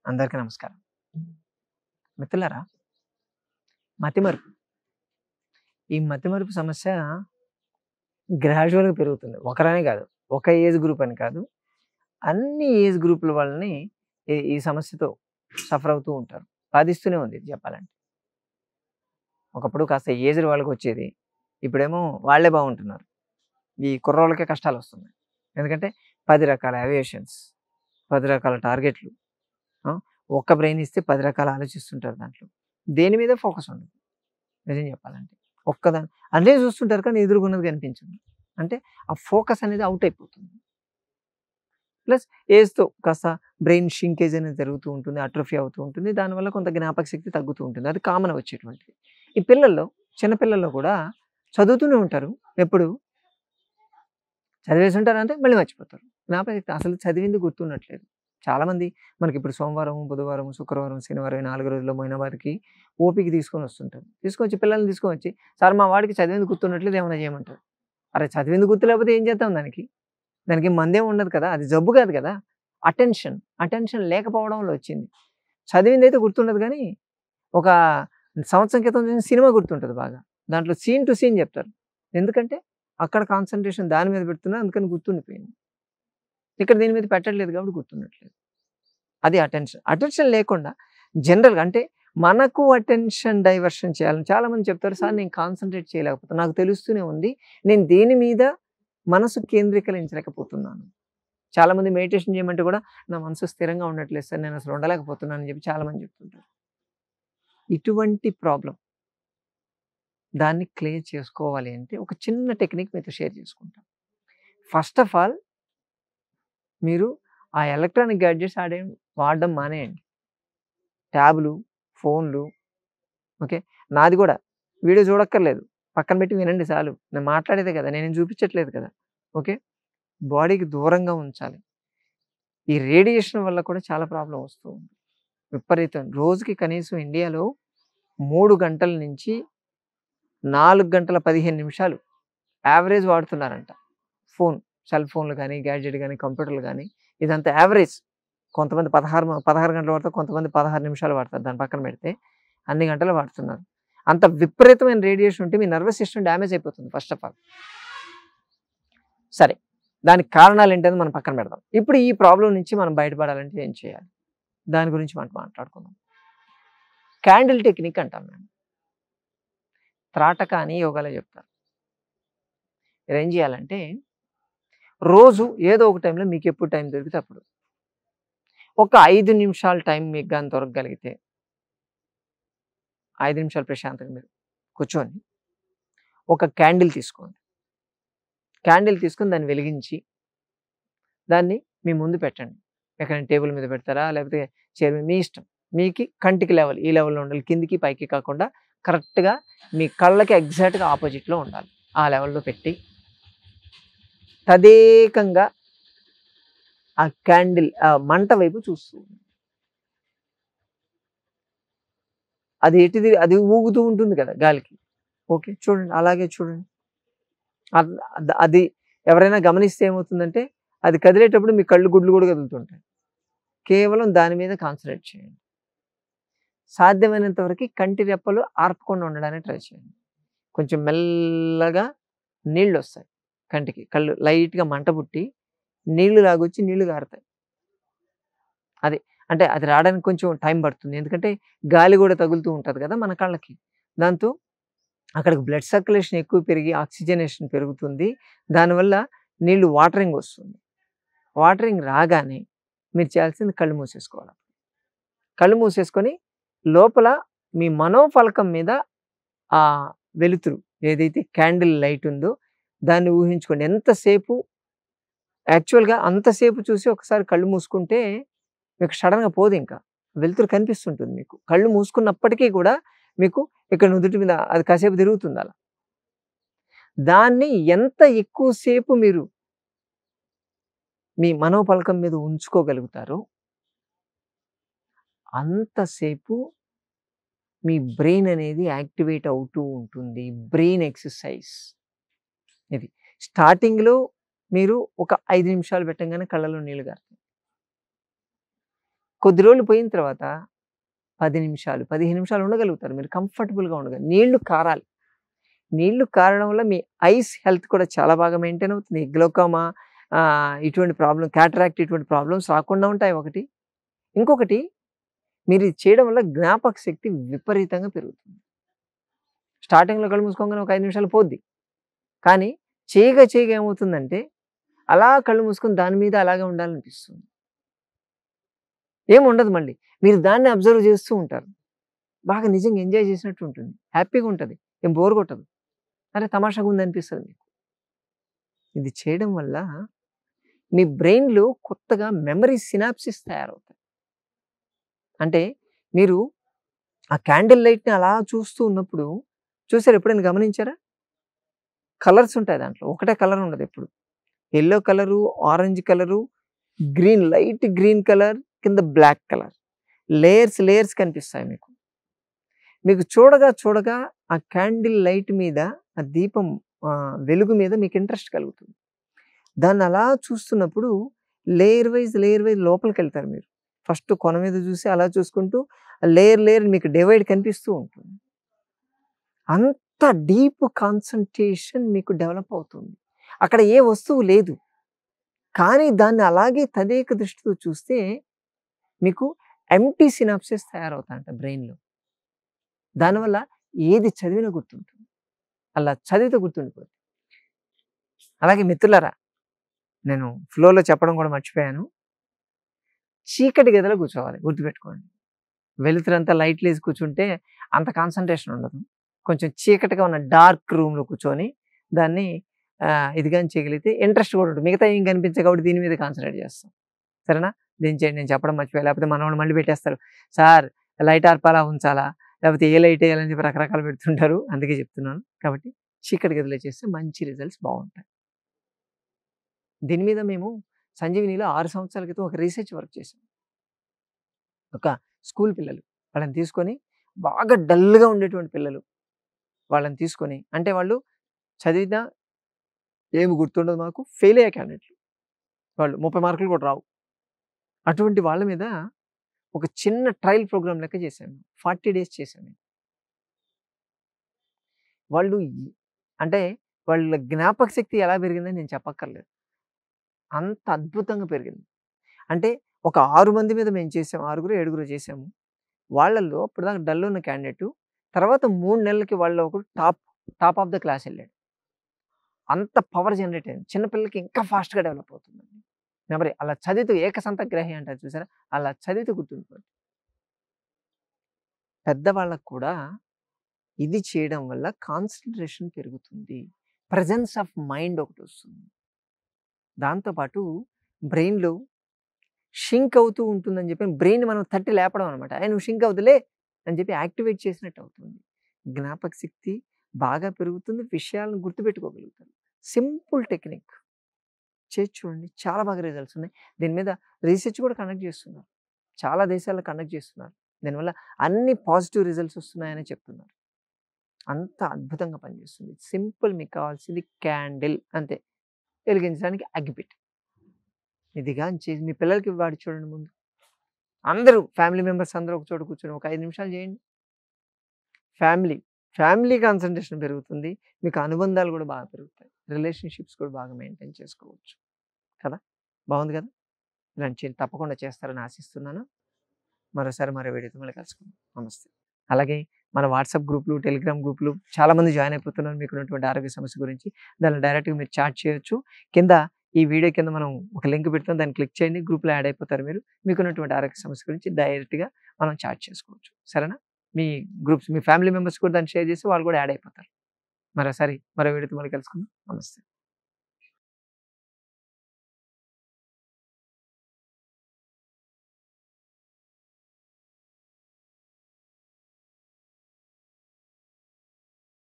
అందరికీ నమస్కారం మిత్రులారా మతిమరుపు ఈ మతిమరుపు సమస్య గ్రాడ్యువల్గా పెరుగుతుంది ఒకరనే కాదు ఒక ఏజ్ గ్రూప్ అని కాదు అన్ని ఏజ్ గ్రూపుల వాళ్ళని ఈ ఈ సమస్యతో సఫర్ అవుతూ ఉంటారు బాధిస్తూనే ఉంది ఇది చెప్పాలంటే ఒకప్పుడు కాస్త ఏజ్డ్ వాళ్ళకి వచ్చేది ఇప్పుడేమో వాళ్ళే బాగుంటున్నారు ఈ కుర్రోళ్ళకే కష్టాలు వస్తున్నాయి ఎందుకంటే పది రకాల అవియేషన్స్ పది రకాల టార్గెట్లు ఆ, ఒక్క బ్రెయిన్ ఇస్తే పది రకాలు ఆలోచిస్తుంటారు దాంట్లో దేని మీద ఫోకస్ ఉండదు నిజం చెప్పాలంటే ఒక్కదాని అన్నీ చూస్తుంటారు కానీ ఎదుర్కొన్నది కనిపించదు అంటే ఆ ఫోకస్ అనేది అవుట్ అయిపోతుంది ప్లస్ ఏజ్తో కాస్త బ్రెయిన్ షింకేజ్ అనేది జరుగుతూ ఉంటుంది అట్రోఫీ అవుతూ ఉంటుంది దానివల్ల కొంత జ్ఞాపక శక్తి తగ్గుతూ ఉంటుంది అది కామన్ వచ్చేటువంటిది ఈ పిల్లల్లో చిన్నపిల్లల్లో కూడా చదువుతూనే ఉంటారు ఎప్పుడు చదివేసి ఉంటారు అంటే మళ్ళీ మర్చిపోతారు జ్ఞాపక శక్తి అసలు చదివింది గుర్తున్నట్లేదు చాలామంది మనకి ఇప్పుడు సోమవారం బుధవారం శుక్రవారం శనివారం ఈ నాలుగు రోజుల్లో వారికి ఓపిక తీసుకొని వస్తుంటారు తీసుకొచ్చి పిల్లల్ని తీసుకొని వచ్చి సార్ మా వాడికి చదివింది గుర్తున్నట్లేదు ఏమైనా చేయమంటారు అరే చదివింది గుర్తు లేకపోతే ఏం చేద్దాం దానికి దానికి మందేం ఉండదు కదా అది జబ్బు కాదు కదా అటెన్షన్ అటెన్షన్ లేకపోవడంలో వచ్చింది చదివింది అయితే గుర్తుండదు కానీ ఒక సంవత్సరం క్రితం చూసిన సినిమా గుర్తుంటుంది బాగా దాంట్లో సీన్ టు సీన్ చెప్తారు ఎందుకంటే అక్కడ కాన్సన్ట్రేషన్ దాని మీద పెడుతున్నా అందుకని గుర్తుండిపోయింది ఇక్కడ దీని మీద పెట్టట్లేదు కాబట్టి గుర్తుండట్లేదు అది అటెన్షన్ అటెన్షన్ లేకుండా జనరల్గా అంటే మనకు అటెన్షన్ డైవర్షన్ చేయాలని చాలా మంది చెప్తారు సార్ నేను కాన్సన్ట్రేట్ చేయలేకపోతున్నాను నాకు తెలుస్తూనే ఉంది నేను దేని మీద మనసు కేంద్రీకరించలేకపోతున్నాను చాలా మంది మెడిటేషన్ చేయమంటే కూడా నా మనసు స్థిరంగా ఉండట్లేదు సార్ నేను అసలు ఉండలేకపోతున్నాను అని చెప్పి చాలా మంది చెప్తుంటారు ఇటువంటి ప్రాబ్లం దాన్ని క్లియర్ చేసుకోవాలి అంటే ఒక చిన్న టెక్నిక్ మీతో షేర్ చేసుకుంటాం ఫస్ట్ ఆఫ్ ఆల్ మీరు ఆ ఎలక్ట్రానిక్ గ్యాడ్జెట్స్ ఆడే వాడడం మానేయండి ట్యాబ్లు ఫోన్లు ఓకే నాది కూడా వీడియో చూడక్కర్లేదు పక్కన పెట్టి వినండి చాలు నేను మాట్లాడేదే కదా నేను చూపించట్లేదు కదా ఓకే బాడీకి దూరంగా ఉంచాలి ఈ రేడియేషన్ వల్ల కూడా చాలా ప్రాబ్లం వస్తూ ఉంది విపరీతం రోజుకి కనీసం ఇండియాలో మూడు గంటల నుంచి నాలుగు గంటల పదిహేను నిమిషాలు యావరేజ్ వాడుతున్నారంట ఫోన్ సెల్ ఫోన్లు కానీ గ్యాడ్జెట్ కానీ కంప్యూటర్లు కానీ ఇదంతా యావరేజ్ కొంతమంది పదహారు మ- పదహారు గంటలు వాడతారు కొంతమంది పదహారు నిమిషాలు వాడతారు దాని పక్కన పెడితే అన్ని గంటలు వాడుతున్నారు అంత విపరీతమైన రేడియేషన్ ఉంటే మీ నర్వస్ సిస్టమ్ డ్యామేజ్ అయిపోతుంది ఫస్ట్ ఆఫ్ ఆల్ సరే దానికి కారణాలు ఏంటని మనం పక్కన పెడదాం ఇప్పుడు ఈ ప్రాబ్లం నుంచి మనం బయటపడాలంటే ఏం చేయాలి దాని గురించి మనం మాట్లాడుకుందాం క్యాండిల్ టెక్నిక్ అంటాం మేము త్రాటక అని యోగాలో చెప్తారు మీరు ఏం చేయాలంటే రోజు ఏదో ఒక టైంలో మీకు ఎప్పుడు టైం దొరికితే అప్పుడు ఒక ఐదు నిమిషాల టైం మీకు కానీ దొరకగలిగితే ఐదు నిమిషాలు ప్రశాంతంగా మీరు కూర్చొని ఒక క్యాండిల్ తీసుకోండి క్యాండిల్ తీసుకొని దాన్ని వెలిగించి దాన్ని మీ ముందు పెట్టండి ఎక్కడైనా టేబుల్ మీద పెడతారా లేకపోతే చైర్ మీద మీ ఇష్టం మీకు కంటికి లెవెల్ ఈ లెవెల్లో ఉండాలి కిందికి పైకి కాకుండా కరెక్ట్గా మీ కళ్ళకి ఎగ్జాక్ట్గా ఆపోజిట్లో ఉండాలి ఆ లెవెల్లో పెట్టి తదేకంగా ఆ క్యాండిల్ ఆ మంట వైపు చూస్తూ ఉంది. అది ఎటిది అది ఊగుతూ ఉంటుంది కదా గాలికి ఓకే చూడండి అలాగే చూడండి అద్- అద్- అది ఎవరైనా గమనిస్తే ఏమవుతుందంటే అది కదిలేటప్పుడు మీ కళ్ళు గుడ్లు కూడా కదులుతుంటాయి కేవలం దాని మీద కాన్సన్ట్రేట్ చేయండి సాధ్యమైనంత వరకు కంటి రెప్పలు ఆర్పకుండా ఉండడానికి ట్రై చేయండి కొంచెం మెల్లగా నీళ్ళు వస్తాయి కంటికి కళ్ళు లైట్గా మంట పుట్టి నీళ్లు లాగొచ్చి నీళ్లు గారుతాయి అది అంటే అది రావడానికి కొంచెం టైం పడుతుంది ఎందుకంటే గాలి కూడా తగులుతూ ఉంటుంది కదా మన కళ్ళకి దాంతో అక్కడికి బ్లడ్ సర్క్యులేషన్ ఎక్కువ పెరిగి ఆక్సిజనేషన్ పెరుగుతుంది దానివల్ల నీళ్లు వాటరింగ్ వస్తుంది వాటరింగ్ రాగానే మీరు చేయాల్సింది కళ్ళు మూసేసుకోవాలి కళ్ళు మూసేసుకొని లోపల మీ మనోఫలకం మీద ఆ వెలుతురు ఏదైతే క్యాండిల్ లైట్ ఉందో దాన్ని ఊహించుకోండి ఎంతసేపు యాక్చువల్గా అంతసేపు చూసి ఒకసారి కళ్ళు మూసుకుంటే మీకు సడన్గా పోదు ఇంకా వెలుతురు కనిపిస్తుంటుంది మీకు కళ్ళు మూసుకున్నప్పటికీ కూడా మీకు ఇక్కడ నుదుటి మీద అది కాసేపు తిరుగుతుంది అలా దాన్ని ఎంత ఎక్కువసేపు మీరు మీ మనోపలకం మీద ఉంచుకోగలుగుతారో అంతసేపు మీ బ్రెయిన్ అనేది యాక్టివేట్ అవుతూ ఉంటుంది బ్రెయిన్ ఎక్సర్సైజ్ ఇది స్టార్టింగ్లో మీరు ఒక ఐదు నిమిషాలు పెట్టంగానే కళ్ళలో నీళ్ళు గారుతాయి కొద్ది రోజులు పోయిన తర్వాత పది నిమిషాలు పదిహేను నిమిషాలు ఉండగలుగుతారు మీరు కంఫర్టబుల్గా ఉండగలరు నీళ్లు కారాలి నీళ్లు కారడం వల్ల మీ ఐస్ హెల్త్ కూడా చాలా బాగా మెయింటైన్ అవుతుంది గ్లోకోమా ఇటువంటి ప్రాబ్లం క్యాటరాక్ట్ ఇటువంటి ప్రాబ్లమ్స్ రాకుండా ఉంటాయి ఒకటి ఇంకొకటి మీరు ఇది చేయడం వల్ల జ్ఞాపక శక్తి విపరీతంగా పెరుగుతుంది స్టార్టింగ్లో కళ్ళు మూసుకోగానే ఒక ఐదు నిమిషాలు పోద్ది కానీ చేయగా చేయగా ఏమవుతుందంటే అలా కళ్ళు మూసుకొని దాని మీద అలాగే ఉండాలనిపిస్తుంది ఏం ఉండదు మళ్ళీ మీరు దాన్ని అబ్జర్వ్ చేస్తూ ఉంటారు బాగా నిజంగా ఎంజాయ్ చేసినట్టు ఉంటుంది హ్యాపీగా ఉంటుంది ఏం బోర్ కొట్టదు అరే తమాషాగా ఉంది అనిపిస్తుంది మీకు ఇది చేయడం వల్ల మీ బ్రెయిన్లో కొత్తగా మెమరీ సినాప్సిస్ తయారవుతాయి అంటే మీరు ఆ క్యాండిల్ లైట్ని అలా చూస్తూ ఉన్నప్పుడు చూసారు ఎప్పుడైనా గమనించారా కలర్స్ ఉంటాయి దాంట్లో ఒకటే కలర్ ఉండదు ఎప్పుడు yellow colour orange colour green light green colour కింద బ్లాక్ కలర్ లేయర్స్ లేయర్స్ కనిపిస్తాయి మీకు మీకు చూడగా చూడగా ఆ క్యాండిల్ లైట్ మీద ఆ దీపం ఆ, వెలుగు మీద మీకు ఇంట్రెస్ట్ కలుగుతుంది దాన్ని అలా చూస్తున్నప్పుడు లేయర్ వైజ్ లేయర్ వైజ్ లోపలికి వెళ్తారు మీరు ఫస్ట్ కొన మీద చూసి అలా చూసుకుంటూ లేయర్ లేయర్ మీకు డివైడ్ కనిపిస్తూ ఉంటుంది అంత డీప్ కాన్సన్ట్రేషన్ మీకు డెవలప్ అవుతుంది అక్కడ ఏ వస్తువు లేదు కానీ దాన్ని అలాగే తదేక దృష్టితో చూస్తే మీకు ఎంటీ సినాప్సెస్ తయారవుతాయంట బ్రెయిన్లో దానివల్ల ఏది చదివినా గుర్తుంటుంది అలా చదివితే గుర్తుండిపోతుంది అలాగే మిత్రులారా నేను ఫ్లోలో చెప్పడం కూడా మర్చిపోయాను చీకటి గదిలో కూర్చోవాలి గుర్తుపెట్టుకోండి వెలుతురంతా లైట్ లేసి కూర్చుంటే అంత కాన్సన్ట్రేషన్ ఉండదు కొంచెం చీకటిగా ఉన్న డార్క్ రూమ్లో కూర్చొని దాన్ని ఆ, ఇది కానీ చేయగలిగితే ఇంట్రెస్ట్ కూడా ఉంటుంది మిగతా ఏం కనిపించే కాబట్టి దీని మీద కాన్సన్ట్రేట్ చేస్తాం సరేనా దీని చేయండి నేను చెప్పడం మర్చిపోయా లేకపోతే మన వాళ్ళు మళ్ళీ పెట్టేస్తారు సార్ లైట్ ఆర్పాలా ఉంచాలా లేకపోతే ఏ లైట్ వేయాలని చెప్పి రకరకాలు పెడుతుంటారు అందుకే చెప్తున్నాను కాబట్టి చీకటి గదిలో చేస్తే మంచి రిజల్ట్స్ బాగుంటాయి దీని మీద మేము సంజీవినిలో ఆరు సంవత్సరాల క్రితం ఒక రీసెర్చ్ వర్క్ చేసాం ఒక స్కూల్ పిల్లలు వాళ్ళని తీసుకొని బాగా డల్గా ఉండేటువంటి పిల్లలు వాళ్ళని తీసుకొని అంటే వాళ్ళు చదివినా ఏమి గుర్తుండదు మాకు ఫెయిల్ అయ్యే క్యాండిడేట్లు వాళ్ళు ముప్పై మార్కులు కూడా రావు అటువంటి వాళ్ళ మీద ఒక చిన్న ట్రయల్ ప్రోగ్రామ్ లెక్క చేశాను ఫార్టీ డేస్ చేశాను నేను. వాళ్ళు ఈ- అంటే వాళ్ళ జ్ఞాపక శక్తి ఎలా పెరిగిందని నేను చెప్పక్కర్లేదు అంత అద్భుతంగా పెరిగింది అంటే ఒక ఆరు మంది మీద మేము చేసాం ఆరుగురు ఏడుగురు చేసాము వాళ్ళల్లో ఇప్పటిదాకా డల్ ఉన్న క్యాండిడేట్ తర్వాత మూడు నెలలకి వాళ్ళ ఒకడు top top of the class వెళ్ళాడు అంత పవర్ జనరేట్ అయింది చిన్నపిల్లలకి ఇంకా ఫాస్ట్గా డెవలప్ అవుతుందండి మెమరీ అలా చదివితే ఏకసంతగ్రహి అంటారు చూసారా అలా చదివితే గుర్తుండిపోతుంది పెద్దవాళ్ళకు కూడా ఇది చేయడం వల్ల కాన్సన్ట్రేషన్ పెరుగుతుంది ప్రజెన్స్ ఆఫ్ మైండ్ ఒకటి వస్తుంది దాంతోపాటు బ్రెయిన్లో షింక్ అవుతూ ఉంటుందని చెప్పి బ్రెయిన్ మనం తట్టి లేపడం అనమాట ఆయన నువ్వు షింక్ అవుతులే అని చెప్పి యాక్టివేట్ చేసినట్టు అవుతుంది జ్ఞాపక శక్తి బాగా పెరుగుతుంది విషయాలను గుర్తుపెట్టుకోగలుగుతారు సింపుల్ టెక్నిక్ చేసి చూడండి చాలా బాగా రిజల్ట్స్ ఉన్నాయి దీని మీద రీసెర్చ్ కూడా కండక్ట్ చేస్తున్నారు చాలా దేశాల్లో కండక్ట్ చేస్తున్నారు దీనివల్ల అన్ని పాజిటివ్ రిజల్ట్స్ వస్తున్నాయని చెప్తున్నారు అంత అద్భుతంగా పనిచేస్తుంది సింపుల్ మీకు కావాల్సింది క్యాండిల్ అంతే వెలిగించడానికి అగ్గిపెట్టి ఇది కానీ చేసి మీ పిల్లలకి వాడి చూడండి ముందు అందరూ ఫ్యామిలీ మెంబర్స్ అందరూ ఒక చోట కూర్చొని ఒక ఐదు నిమిషాలు చేయండి ఫ్యామిలీ ఫ్యామిలీ కాన్సన్ట్రేషన్ పెరుగుతుంది మీకు అనుబంధాలు కూడా బాగా పెరుగుతాయి రిలేషన్షిప్స్ కూడా బాగా మెయింటైన్ చేసుకోవచ్చు కదా బాగుంది కదా ఇలాంటి చే- తప్పకుండా చేస్తారని ఆశిస్తున్నాను మరోసారి మరో వీడియోతో మళ్ళీ కలుసుకుందాం నమస్తే అలాగే మన వాట్సాప్ గ్రూపులు టెలిగ్రామ్ గ్రూపులు చాలా మంది జాయిన్ అయిపోతున్నారు మీకు ఉన్నటువంటి ఆరోగ్య సమస్య గురించి దాన్ని డైరెక్ట్గా మీరు చాట్ చేయొచ్చు కింద ఈ వీడియో కింద మనం ఒక లింక్ పెడతాం దాన్ని క్లిక్ చేయండి గ్రూప్లో యాడ్ అయిపోతారు మీరు మీకు ఉన్నటువంటి ఆరోగ్య సమస్య గురించి డైరెక్ట్గా మనం చాట్ చేసుకోవచ్చు సరేనా మీ గ్రూప్స్ మీ ఫ్యామిలీ మెంబర్స్ కూడా దాన్ని షేర్ చేసి వాళ్ళు కూడా యాడ్ అయిపోతారు మరోసారి మరో వీడియోతో మళ్ళీ కలుసుకుందాం నమస్తే